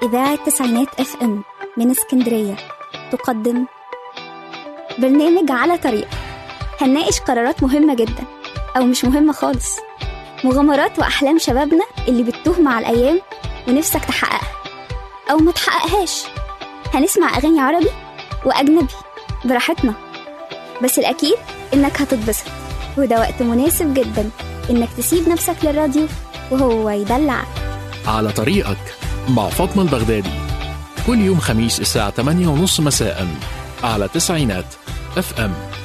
إذاعة تسعينات اف ام من اسكندرية تقدم برنامج على طريق هنناقش قرارات مهمة جدا أو مش مهمة خالص مغامرات وأحلام شبابنا اللي بتتوه مع الأيام ونفسك تحققها أو ما تحققهاش هنسمع أغاني عربي وأجنبي براحتنا بس الأكيد إنك هتتبسط وده وقت مناسب جدا إنك تسيب نفسك للراديو وهو يدلعك على طريقك مع فاطمة البغدادي كل يوم خميس الساعة 8 ونص مساء على تسعينات اف ام